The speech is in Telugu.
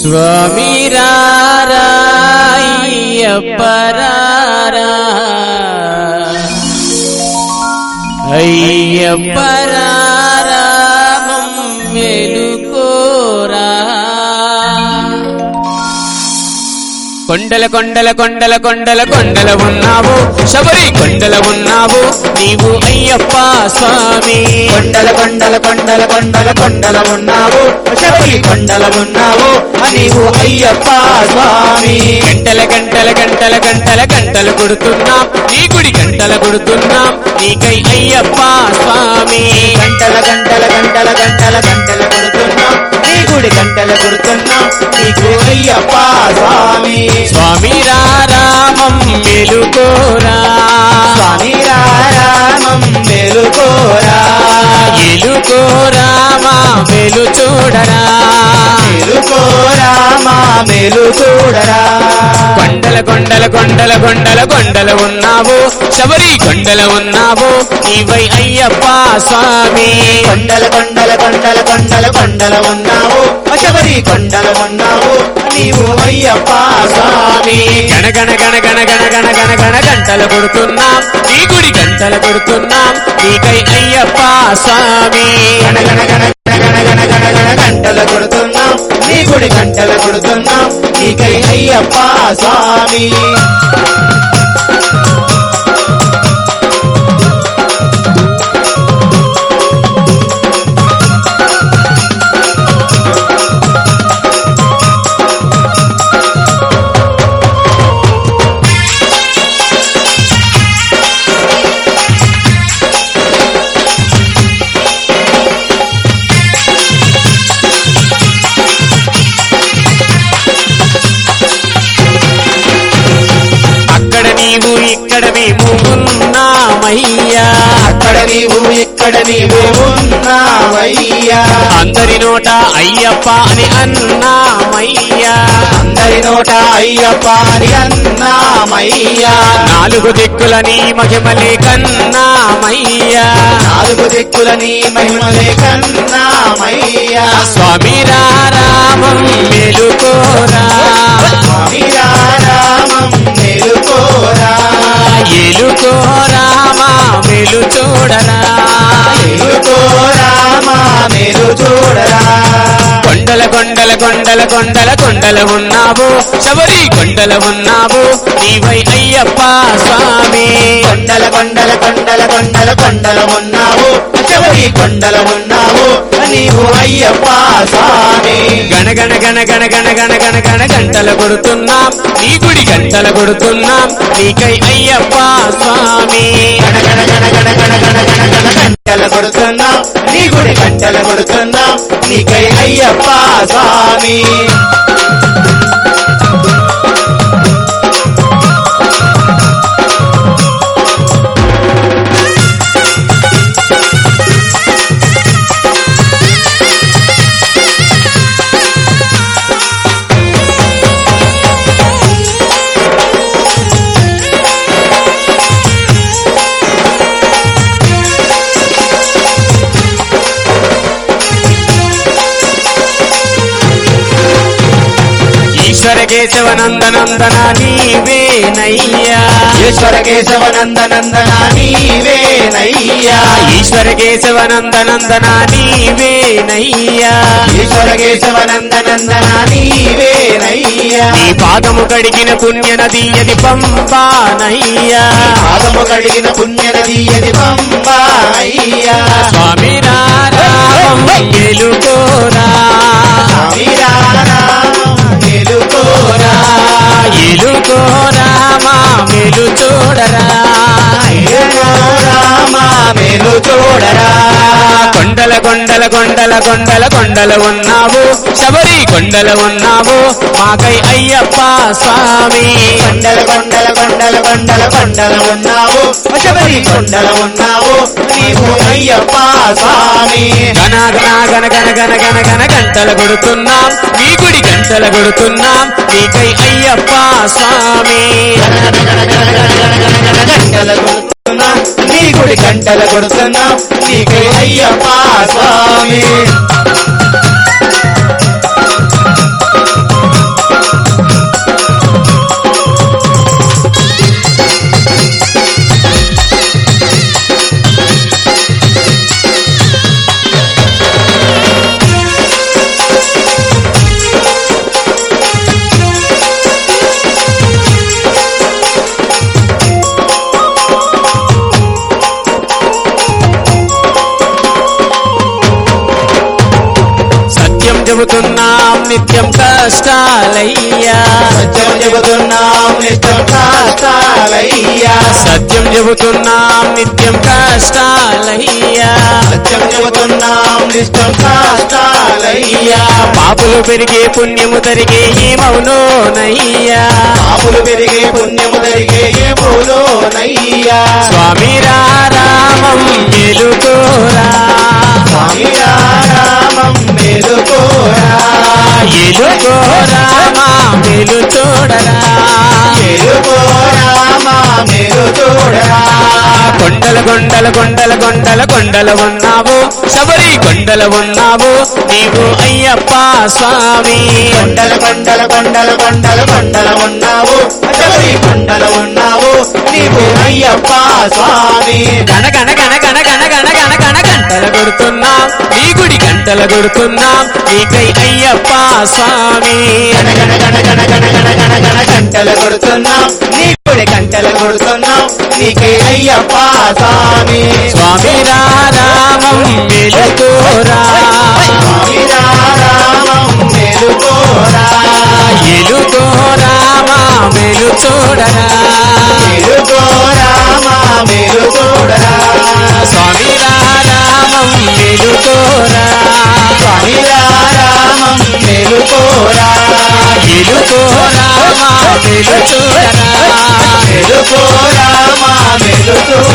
స్వామి రారాయ్యప్పరారా అయ్యప్పరారా మెలుకోరా కొండల కొండల కొండల కొండల కొండల ఉన్నావు శబరి కొండల ఉన్నావు నీవు అయ్యప్ప స్వామి కొండల కొండల కొండల కొండల కొండల ఉన్నావు శబరి కొండల ఉన్నావు నీవు అయ్యప్ప స్వామి గంటల గంటల గంటల గంటల గంటలు కొడుతున్నాం నీ గుడి గంటల కొడుతున్నాం నీకై అయ్యప్ప స్వామి గంటల గంటల గంటల గంటల గంటల కొడుతున్నాం నీ గుడి గంటల కొడుతున్నాం నీకు అయ్యప్ప స్వామి స్వామి రామం మెలుకోరా స్వామి రామం మేలుకోరా ఎలుకోరామా వెలు చూడరా మేలుకోరా మా మేలు చూడరా కొండల కొండల కొండల కొండల కొండల ఉన్నావు శబరి కొండల ఉన్నావు నీవై అయ్యప్ప స్వామి కొండల కొండల కొండల కొండల కొండల ఉన్నావు శబరి కొండల ఉన్నావు నీవు అయ్యప్ప స్వామి గణగణ గణ గణ గణ గణ గణ గణ గంటలు కొడుతున్నాం నీ గుడి గంటలు కొడుతున్నాం నీకై అయ్యప్ప స్వామి గణ గణ గణ గణ గణ గణ గణ గణ గంటల కొడుతున్నాం నీ గుడి గంటల కొడుతున్నాం నీకై అయ్యప్ప స్వామి అక్కడ నీవు ఇక్కడ మేము ఉన్నామయ్యా అక్కడ నీవు ఇక్కడ నీవు ఉన్నావయ్యా అందరి నోట అయ్యప్ప అని అన్నామయ్యా అందరి నోట అయ్యప్ప అని అన్నామయ్యా నాలుగు దిక్కుల నీ మహిమలే కన్నామయ్యా నాలుగు దిక్కులని మహిమలే కన్నామయ్యా స్వామి రామం మెలుకోరా రామం మేలుకోరా ఎలుకోరామా మెలు చూడరా మేలుకోరా మా మేలు చూడరా కొండల కొండల కొండల కొండల కొండల ఉన్నావు శబరి కొండల ఉన్నావు నీవై అయ్యప్ప స్వామి కొండల కొండల కొండల కొండల కొండల ఉన్నావు శబరి కొండల ఉన్నావు నీవు అయ్యప్ప స్వామి గణ గణ గణ గణ గణ గణ గణ గణ గంటల కొడుతున్నాం నీ గుడి గంటల కొడుతున్నాం నీకై అయ్యప్ప స్వామి గణ గణ గణ గణ గణ గణ గణ గణ గంటల కొడుతున్నాం నీ గుడి గంటల కొడుతున్నాం నీకై అయ్యప్ప స్వామి ఈశ్వర కేశవ నందనందన నీవేనయ్యా ఈశ్వర కేశవ నందనందన నీవేనయ్యా ఈశ్వర కేశవ నందనందన నీవేనయ్యా ఈశ్వర కేశవ నందనందన నీవేనయ్యా నీ పాదము కడిగిన పుణ్య నది అది పంపానయ్యా పాదము కడిగిన పుణ్యనది అది పంబా అయ్యా స్వామి రామం ఎలుకోరా మేలుకోరా ఎలుకోరామా మెలు చూడరా రామా మేలు చూడరా కొండల కొండల కొండల కొండల కొండల ఉన్నావు శబరి కొండల ఉన్నావు మాకై అయ్యప్ప స్వామి కొండల కొండల కొండల కొండల కొండల ఉన్నావు శబరి కొండల ఉన్నావు నీవు అయ్యప్ప స్వామి గణ గణ గణ గణ గణ గణ గణ గంటల కొడుతున్నాం నీ గుడి గంటల కొడుతున్నాం నీకై అయ్యప్ప స్వామి గంటల కొడుతున్నా నీ గుడి గంటల కొడుతున్నా నీకై అయ్యప్ప స్వామి నిత్యం కష్టాలయ్యా సత్యం చెబుతున్నాం నిత్యం కాస్తాలయ్యా సత్యం చెబుతున్నాం నిత్యం కష్టాలయ్యా సత్యం చెబుతున్నాం నిత్యం కాస్తాలయ్యా పాపులు పెరిగే పుణ్యము తరిగే ఏమవునోనయ్యా పాపులు పెరిగే పుణ్యము జరిగే ఏమోలోనయ్యా స్వామి రామం ఎలుకోరా స్వామి రామం మేలుకోరా ఎలుకోరామా వెలు చూడరా మేలుకోరామా మేలు చూడరా కొండల కొండల కొండల కొండల కొండల ఉన్నావు శబరి కొండల ఉన్నావు నీవు అయ్యప్ప స్వామి కొండల కొండల కొండల కొండల కొండల ఉన్నావు శబరి కొండల ఉన్నావు నీవు అయ్యప్ప స్వామి గణ గణ గణ గణ గణ గణ గణ గణ గంటల కొడుతున్నాం నీ గుడి గంటల కొడుతున్నాం నీకై అయ్యప్ప స్వామి గణ గణ గణ గణ గణ గణ గణ గణ గంటలు కొడుతున్నాం నీ గుడి గంటలు కొడుతున్నాం నీకే అయ్యప్ప స్వామి స్వామి రామం వెలుకోరా స్వామి రామం మేలుకోరా ఎలుకోరామా వెలు చూడరా మేలుకోరామా మేలు చూడరా స్వామి రామం వెలుకోరా స్వామి రామం మేలుకోరా ఎలుకోరామా వెలు చూడరా మేలుకోరామా మేలు చూడరా